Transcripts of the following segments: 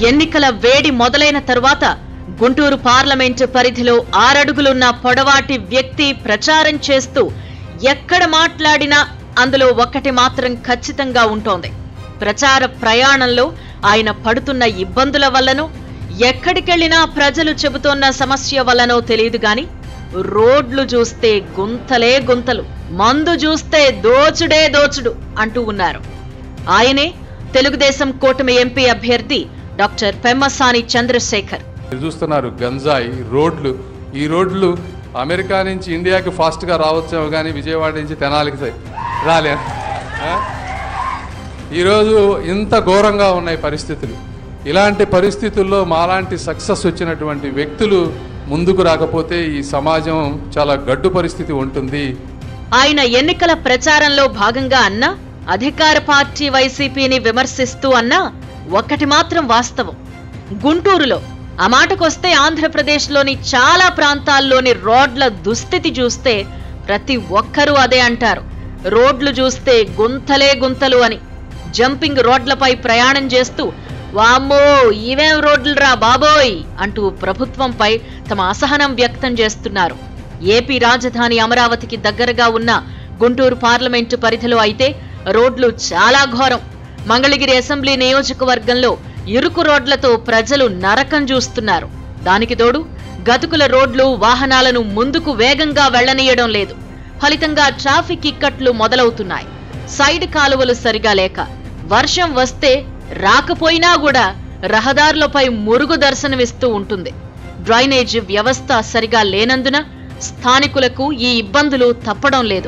ఎన్నికల వేడి మొదలైన తరువాత గుంటూరు పార్లమెంటు పరిధిలో ఆరడుగులున్న పొడవాటి వ్యక్తి ప్రచారం చేస్తూ ఎక్కడ మాట్లాడినా అందులో ఒక్కటి మాత్రం ఖచ్చితంగా ఉంటోంది ప్రచార ప్రయాణంలో ఆయన పడుతున్న ఇబ్బందుల వల్లనో ఎక్కడికెళ్లినా ప్రజలు చెబుతోన్న సమస్య వల్లనో తెలియదు గాని రోడ్లు చూస్తే గుంతలే గుంతలు మందు చూస్తే దోచుడే దోచుడు అంటూ ఉన్నారు ఆయనే తెలుగుదేశం కూటమి ఎంపీ అభ్యర్థి డాక్టర్ పెమ్మసాని చంద్రశేఖర్ మీరు చూస్తున్నారు గంజాయి రోడ్లు ఈ రోడ్లు అమెరికా నుంచి ఇండియాకి ఫాస్ట్గా రావచ్చేమో కానీ విజయవాడ నుంచి తెనాలికి సై- రాలే ఆ? ఈరోజు ఇంత ఘోరంగా ఉన్నాయి పరిస్థితులు ఇలాంటి పరిస్థితుల్లో మాలాంటి సక్సెస్ వచ్చినటువంటి వ్యక్తులు ముందుకు రాకపోతే ఈ సమాజం చాలా గడ్డు పరిస్థితి ఉంటుంది ఆయన ఎన్నికల ప్రచారంలో భాగంగా అన్నా అధికార పార్టీ వైసీపీని విమర్శిస్తూ అన్నా ఒక్కటి మాత్రం వాస్తవం గుంటూరులో ఆ మాటకొస్తే ఆంధ్రప్రదేశ్లోని చాలా ప్రాంతాల్లోని రోడ్ల దుస్థితి చూస్తే ప్రతి ఒక్కరూ అదే అంటారు రోడ్లు చూస్తే గుంతలే గుంతలు అని జంపింగ్ రోడ్లపై ప్రయాణం చేస్తూ వామ్మో ఇవేం రోడ్లురా బాబోయ్ అంటూ ప్రభుత్వంపై తమ అసహనం వ్యక్తం చేస్తున్నారు ఏపీ రాజధాని అమరావతికి దగ్గరగా ఉన్న గుంటూరు పార్లమెంటు పరిధిలో అయితే రోడ్లు చాలా ఘోరం మంగళగిరి అసెంబ్లీ నియోజకవర్గంలో ఇరుకు రోడ్లతో ప్రజలు నరకం చూస్తున్నారు దానికి తోడు గతుకుల రోడ్లు వాహనాలను ముందుకు వేగంగా వెళ్లనీయడం లేదు ఫలితంగా ట్రాఫిక్ ఇక్కట్లు మొదలవుతున్నాయి సైడ్ కాలువలు సరిగా లేక వర్షం వస్తే రాకపోయినా కూడా రహదారులపై మురుగు దర్శనమిస్తూ ఉంటుంది డ్రైనేజ్ వ్యవస్థ సరిగా లేనందున స్థానికులకు ఈ ఇబ్బందులు తప్పడం లేదు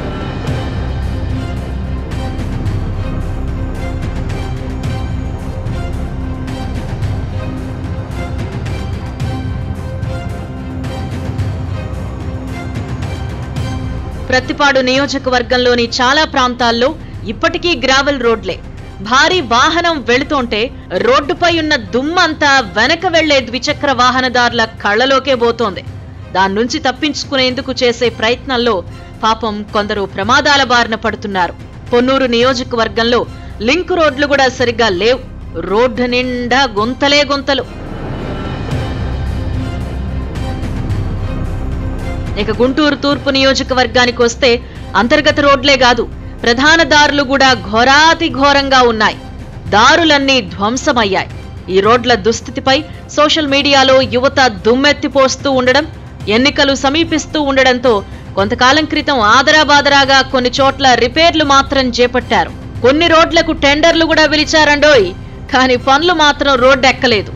ప్రత్తిపాడు నియోజకవర్గంలోని చాలా ప్రాంతాల్లో ఇప్పటికీ గ్రావెల్ రోడ్లే భారీ వాహనం వెళుతోంటే రోడ్డుపై ఉన్న దుమ్మంతా వెనక వెళ్లే ద్విచక్ర వాహనదారుల కళ్ళలోకే పోతోంది దాని నుంచి తప్పించుకునేందుకు చేసే ప్రయత్నంలో పాపం కొందరు ప్రమాదాల బారిన పడుతున్నారు పొన్నూరు నియోజకవర్గంలో లింక్ రోడ్లు కూడా సరిగ్గా లేవు రోడ్డు నిండా గుంతలే గుంతలు ఇక గుంటూరు తూర్పు నియోజకవర్గానికి వస్తే అంతర్గత రోడ్లే కాదు ప్రధాన దారులు కూడా ఘోరాతి ఘోరంగా ఉన్నాయి దారులన్నీ ధ్వంసమయ్యాయి ఈ రోడ్ల దుస్థితిపై సోషల్ మీడియాలో యువత దుమ్మెత్తిపోస్తూ ఉండడం ఎన్నికలు సమీపిస్తూ ఉండడంతో కొంతకాలం క్రితం ఆదరాబాదరాగా కొన్ని చోట్ల రిపేర్లు మాత్రం చేపట్టారు కొన్ని రోడ్లకు టెండర్లు కూడా పిలిచారండోయ్ కానీ పనులు మాత్రం రోడ్డెక్కలేదు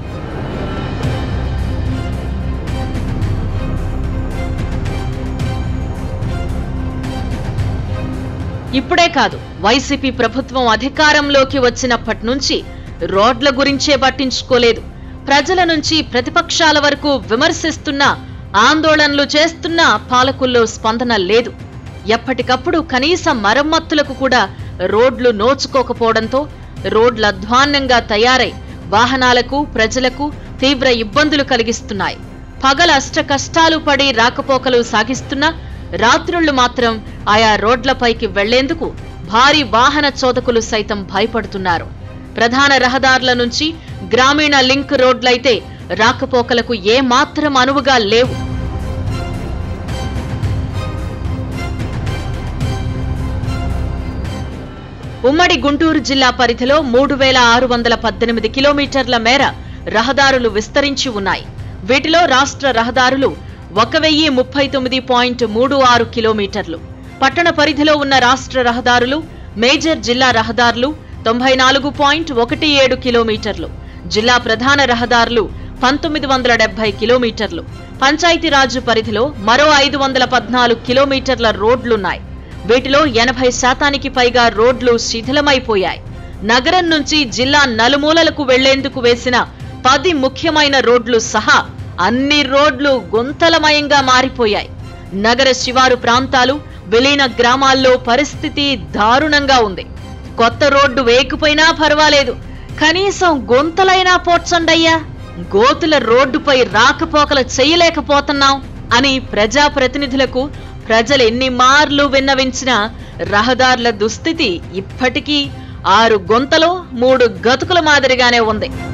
ఇప్పుడే కాదు వైసీపీ ప్రభుత్వం అధికారంలోకి వచ్చినప్పటి నుంచి రోడ్ల గురించే పట్టించుకోలేదు ప్రజల నుంచి ప్రతిపక్షాల వరకు విమర్శిస్తున్నా ఆందోళనలు చేస్తున్నా పాలకుల్లో స్పందన లేదు ఎప్పటికప్పుడు కనీస మరమ్మతులకు కూడా రోడ్లు నోచుకోకపోవడంతో రోడ్ల అధ్వాన్నంగా తయారై వాహనాలకు ప్రజలకు తీవ్ర ఇబ్బందులు కలిగిస్తున్నాయి పగల అష్ట కష్టాలు పడి రాకపోకలు సాగిస్తున్నా రాత్రుళ్లు మాత్రం ఆయా రోడ్లపైకి వెళ్లేందుకు భారీ వాహన చోదకులు సైతం భయపడుతున్నారు ప్రధాన రహదారుల నుంచి గ్రామీణ లింక్ రోడ్లైతే రాకపోకలకు ఏ మాత్రం అనువుగా లేవు ఉమ్మడి గుంటూరు జిల్లా పరిధిలో మూడు వేల ఆరు వందల పద్దెనిమిది కిలోమీటర్ల మేర రహదారులు విస్తరించి ఉన్నాయి వీటిలో రాష్ట్ర రహదారులు ఒక వెయ్యి ముప్పై తొమ్మిది పాయింట్ మూడు ఆరు కిలోమీటర్లు పట్టణ పరిధిలో ఉన్న రాష్ట్ర రహదారులు మేజర్ జిల్లా రహదారులు తొంభై నాలుగు పాయింట్ ఒకటి ఏడు కిలోమీటర్లు జిల్లా ప్రధాన రహదారులు పంతొమ్మిది వందల డెబ్బై కిలోమీటర్లు పంచాయతీరాజ్ పరిధిలో మరో ఐదు వందల పద్నాలుగు కిలోమీటర్ల రోడ్లున్నాయి వీటిలో ఎనభై శాతానికి పైగా రోడ్లు శిథిలమైపోయాయి నగరం నుంచి జిల్లా నలుమూలలకు వెళ్లేందుకు వేసిన పది ముఖ్యమైన రోడ్లు సహా అన్ని రోడ్లు గుంతలమయంగా మారిపోయాయి నగర శివారు ప్రాంతాలు విలీన గ్రామాల్లో పరిస్థితి దారుణంగా ఉంది కొత్త రోడ్డు వేయకపోయినా పర్వాలేదు కనీసం గొంతలైనా పోడ్చండయ్యా గోతుల రోడ్డుపై రాకపోకలు చేయలేకపోతున్నాం అని ప్రజాప్రతినిధులకు ప్రజలు ఎన్ని మార్లు విన్నవించినా రహదారుల దుస్థితి ఇప్పటికీ ఆరు గొంతలో మూడు గతుకుల మాదిరిగానే ఉంది